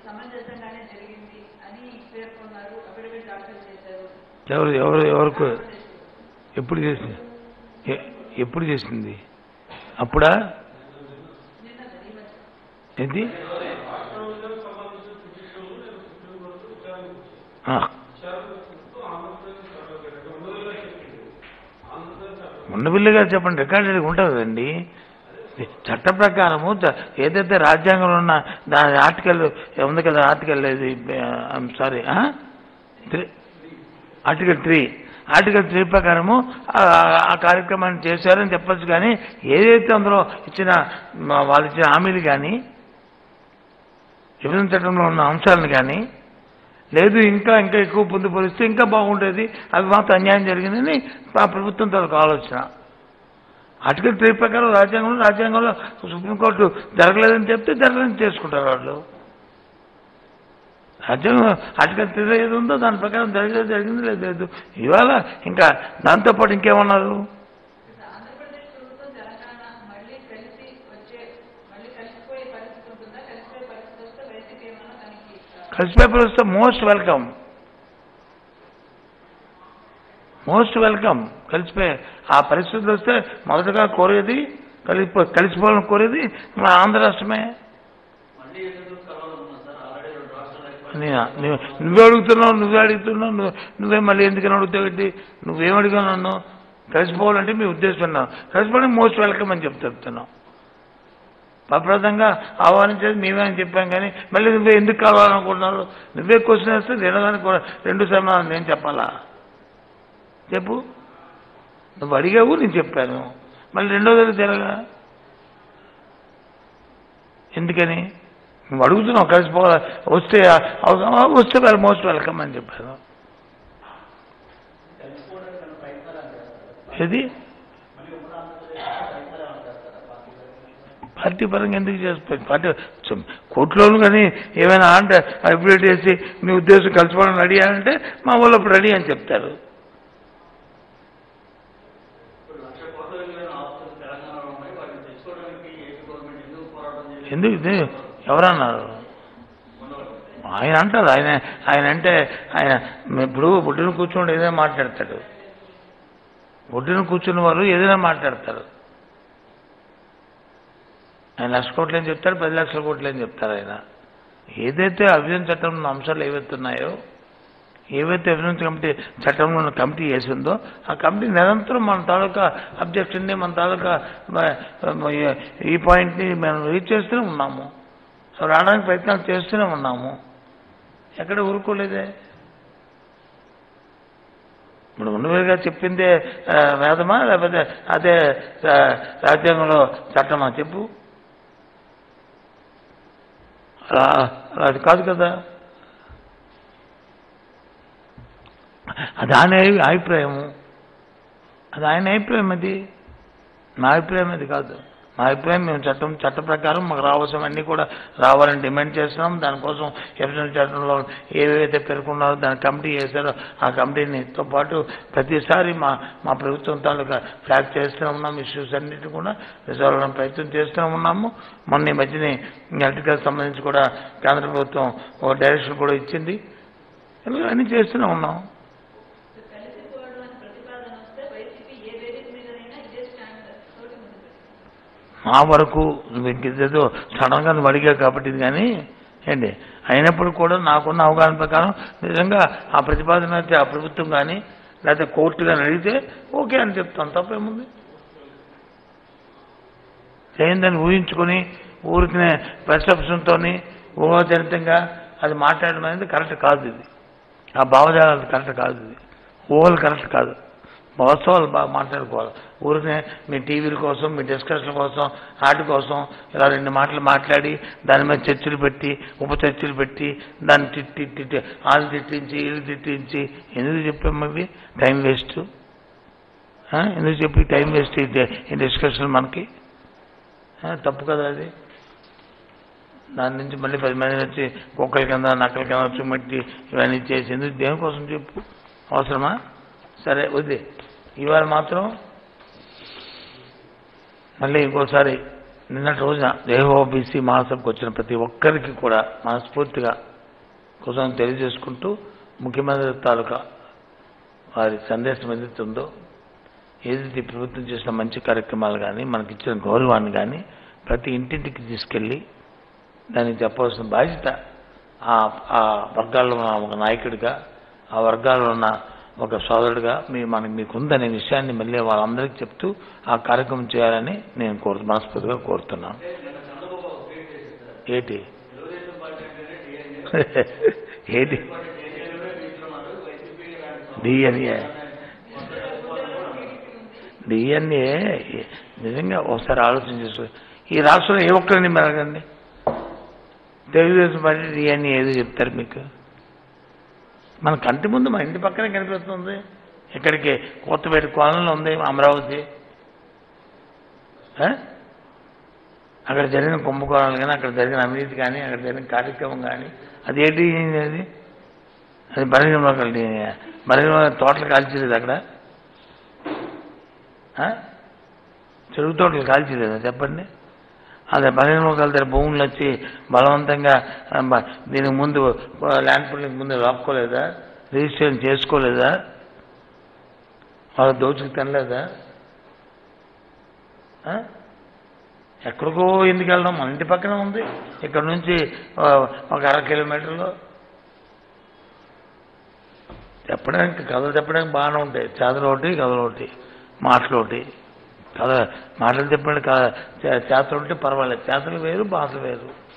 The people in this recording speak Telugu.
సమంజసంగానే జరిగింది అని పేర్కొన్నారు అఫిడవిట్ దాఖలు చేశారు ఎవరు ఎవరు ఎవరికి ఎప్పుడు చేసింది ఎ- ఎప్పుడు చేసింది అప్పుడా ఏంటి ఆ. ఉండబిల్లి గారు చెప్పండి రికార్డు ఉంటుంది కదండి చట్ట ప్రకారము చ- ఏదైతే రాజ్యాంగంలో ఉన్న దాని ఆర్టికల్ ఉంది కదా ఆర్టికల్ ఇది sorry article three article three ప్రకారము ఆ ఆ కార్యక్రమాన్ని చేశారని చెప్పొచ్చు కానీ ఏదైతే అందులో ఇచ్చిన మ- వాళ్ళు ఇచ్చిన హామీలు కానీ విభజన చట్టంలో ఉన్న అంశాలను కానీ లేదు ఇంకా ఇంకా ఎక్కువ పొందుపరిస్తే ఇంకా బాగుండేది అవి మాత్రం అన్యాయం జరిగిందని ఆ ప్రభుత్వం తనకు ఆలోచన ఆర్టికల్ త్రీ ప్రకారం రాజ్యాంగంలో రాజ్యాంగంలో సుప్రీంకోర్టు జరగలేదని చెప్తే జరగలేదని చేసుకుంటారు వాళ్ళు రాజ్యాంగం ఆర్టికల్ త్రీలో ఏది ఉందో దాని ప్రకారం జరగలేదు జరిగింది లేదు లేదు ఇవాళ ఇంకా దాంతోపాటు ఇంకేమన్నారు ఆంధ్రప్రదేశ్ ప్రభుత్వం తెలంగాణ మళ్ళీ కలిసి వచ్చే మళ్ళీ కలిసిపోయే పరిస్థితి ఉంటుందా కలిసిపోయే పరిస్థితి వస్తే వైసీపీ ఏమన్నా దానికి ఆ, కలిసి పేపర్ వస్తే మోస్ట్ వెల్కమ్ మోస్ట్ వెల్కమ్ కలిసిపోయి ఆ పరిస్థితులు వస్తే మొదటగా కోరేది కలిసిపో కలిసిపోవాలని కోరేది మన ఆంధ్ర రాష్ట్రమే నేనా? నువ్వు- నువ్వే అడుగుతున్నావు నువ్వే అడుగుతున్నావు నువ్వు నువ్వే మళ్ళీ ఎందుకని అడుగుతావు నువ్వేం అడిగా నన్ను కలిసిపోవాలంటే మీ ఉద్దేశం ఉన్నావు కలిసిపోవడానికి మోస్ట్ వెల్కమ్ అని చెప్తా చెప్తున్నావు ప్రప్రదంగా ఆహ్వానించేది మేమే అని చెప్పాం కానీ మళ్ళీ నువ్వే ఎందుకు కావాలనుకుంటున్నారు నువ్వే క్వశ్చన్ వేస్తే తినడానికి కూడా రెండు సమాధానం నేను చెప్పాలా చెప్పు నువ్వు అడిగావు నేను చెప్పాను మళ్ళీ రెండోది తిరగా ఎందుకని నువ్వు అడుగుతున్నావు కలిసిపోవాలి వస్తే అవసరమా వస్తే వాళ్ళు మోస్ట్ వెల్కమ్ అని చెప్పాను ఏది పార్టీ పరంగా ఎందుకు చేస్తారు పార్టీ చుమ్, కోర్టులోను కానీ ఏమైనా అంటే అప్డేట్ చేసి మీ ఉద్దేశం కలిసిపోవడం రెడీ అంటే మా వాళ్ళు అప్పుడు రెడీ అని చెప్తారు ఎందుకు ఇది ఎవరన్నారు ఆయన అంటారు ఆయన ఆయన అంటే ఆయన ఇప్పుడు బుడ్డిని కూర్చోండి ఏదైనా మాట్లాడతాడు బుడ్డిని కూర్చున్న వారు ఏదైనా మాట్లాడతారు ఆయన లక్ష కోట్లు అని చెప్తారు పది లక్షల కోట్లు అని చెప్తారు ఆయన ఏదైతే అభివృద్ధి చట్టంలో ఉన్న అంశాలు ఏవైతే ఉన్నాయో ఏవైతే అభివృద్ధి కమిటీ చట్టంలో ఉన్న కమిటీ వేసిందో ఆ కమిటీ నిరంతరం మన తాలూకా అబ్జెక్షన్ని మన తాలూకా మ- మ- ఈ పాయింట్ని మనం రీచ్ చేస్తూనే ఉన్నాము సో రావడానికి ప్రయత్నాలు చేస్తూనే ఉన్నాము ఎక్కడ ఊరుకోలేదే ఇప్పుడు ఉన్నవేగా చెప్పిందే ఆ, వేదమా లేకపోతే అదే ఆ, రాజ్యాంగంలో చట్టమా చెప్పు అలా అలా అది కాదు కదా అది ఆయన అభిప్రాయము అది ఆయన అభిప్రాయం అది నా అభిప్రాయం అది కాదు మా అభిప్రాయం మేము చట్టం చట్ట ప్రకారం మాకు రావాల్సినవన్నీ కూడా రావాలని డిమాండ్ చేస్తున్నాం దానికోసం ఎఫ్ఎన్ చట్టంలో ఏవైతే పేర్కొన్నారో దాని కమిటీ చేశారో ఆ కమిటీనితో పాటు ప్రతిసారి మా మా ప్రభుత్వం తాలూకా ఫ్లాగ్ చేస్తూనే ఉన్నాం ఇష్యూస్ అన్నిటి కూడా రిజాల్వ్ అవ్వడం ప్రయత్నం చేస్తూనే ఉన్నాము మొన్న ఈ మధ్యనే ఎలక్ట్రికల్ సంబంధించి కూడా కేంద్ర ప్రభుత్వం ఒక డైరెక్షన్ కూడా ఇచ్చింది ఇలా అన్నీ చేస్తూనే ఉన్నాం కలిసిపోవడం అని ప్రతిపాదన వస్తే వైసీపీ ఏ వేదిక మీదనైనా ఇదే స్టాండ్ తోటి ముందుకు వెళ్తుంది. మా వరకు మీకు ఏదో సడన్గా నువ్వు అడిగా కాబట్టి ఇది కానీ ఏంటి అయినప్పుడు కూడా నాకున్న అవగాహన ప్రకారం నిజంగా ఆ ప్రతిపాదన అయితే ఆ ప్రభుత్వం కానీ లేకపోతే కోర్టు కానీ అడిగితే ఓకే అని చెప్తాను తప్పేముంది చేయిందని ఊహించుకొని ఊరికినే పెర్సెప్షన్తో ఊహాజనితంగా అది మాట్లాడడం అనేది కరెక్ట్ కాదు ఇది ఆ భావజాలాలు కరెక్ట్ కాదు ఇది ఊహలు కరెక్ట్ కాదు వాస్తవాలు బాగా మాట్లాడుకోవాలి ఊరికే మీ టీవీల కోసం మీ డిస్కషన్ కోసం ఆటి కోసం ఇలా రెండు మాటలు మాట్లాడి దాని మీద చర్చలు పెట్టి ఉప చర్చలు పెట్టి దాన్ని తిట్టి తిట్టి వాళ్ళు తిట్టించి వీళ్ళు తిట్టించి ఎందుకు చెప్పాము అవి టైం వేస్ట్ ఎందుకు చెప్పి టైం వేస్ట్ ఈ డిస్కషన్ మనకి ఆ, తప్పు కదా అది దాని నుంచి మళ్ళీ పది మంది వచ్చి కుక్కల కింద నక్కల కింద చుమట్టి ఇవన్నీ చేసి ఎందుకు దేనికోసం చెప్పు అవసరమా సరే వద్దే ఇవాళ మాత్రం మళ్ళీ ఇంకోసారి నిన్నటి రోజున దేహోబీసీ మహాసభకు వచ్చిన ప్రతి ఒక్కరికి కూడా మనస్ఫూర్తిగా కోసం తెలియజేసుకుంటూ ముఖ్యమంత్రి తాలూకా వారి సందేశం ఏదైతే ఉందో ఏదైతే ఈ ప్రభుత్వం చేసిన మంచి కార్యక్రమాలు కానీ మనకి ఇచ్చిన గౌరవాన్ని కానీ ప్రతి ఇంటింటికి తీసుకెళ్ళి దానికి చెప్పవలసిన బాధ్యత ఆ ఆ వర్గాల్లో ఉన్న ఒక నాయకుడిగా ఆ వర్గాల్లో ఉన్న ఒక సోదరుడిగా మీ మనకి మీకు ఉందనే విషయాన్ని మళ్ళీ వాళ్ళందరికీ చెప్తూ ఆ కార్యక్రమం చేయాలని నేను కోరు మనస్ఫూర్తిగా కోరుతున్నాను ఏంటి ఏంటి డిఎన్ఏ డిఎన్ఏ నిజంగా ఒకసారి ఆలోచన చేసుకో ఈ రాష్ట్రంలో ఏ ఒక్కరిని మెరగండి తెలుగుదేశం పార్టీ డిఎన్ఏ ఏదో చెప్తారు మీకు మన కంటి ముందు మన ఇంటి పక్కనే కనిపిస్తుంది ఇక్కడికి కొత్తపేట కోలంలో ఉంది అమరావతి ఆ? అక్కడ జరిగిన కుంభకోణాలు కానీ అక్కడ జరిగిన అవినీతి కానీ అక్కడ జరిగిన కార్యక్రమం కానీ అది ఏంటి అది అది బలహీన బలహీన తోటలు కాల్చలేదు అక్కడ ఆ? చెరుకు తోటలు కాల్చలేదా చెప్పండి అదే బలహీన మొక్కల దగ్గర భూములు వచ్చి బలవంతంగా ఆ, బ- దీనికి ముందు ఆ, ల్యాండ్ పూలింగ్ ముందు లాక్కోలేదా రిజిస్ట్రేషన్ చేసుకోలేదా వాళ్ళు దోచుకు తినలేదా ఆ? ఎక్కడికో ఎందుకు వెళ్ళడం మన ఇంటి పక్కన ఉంది ఇక్కడ నుంచి ఆ, ఒక అర కిలోమీటర్లో చెప్పడానికి కథలు చెప్పడానికి బాగానే ఉంటాయి చేతలు ఒకటి కథలు ఒకటి మాటలు ఒకటి కథ మాటలు చెప్పండి కథ చే- చేతలు ఉంటే పర్వాలేదు చేతలు వేరు భాష వేరు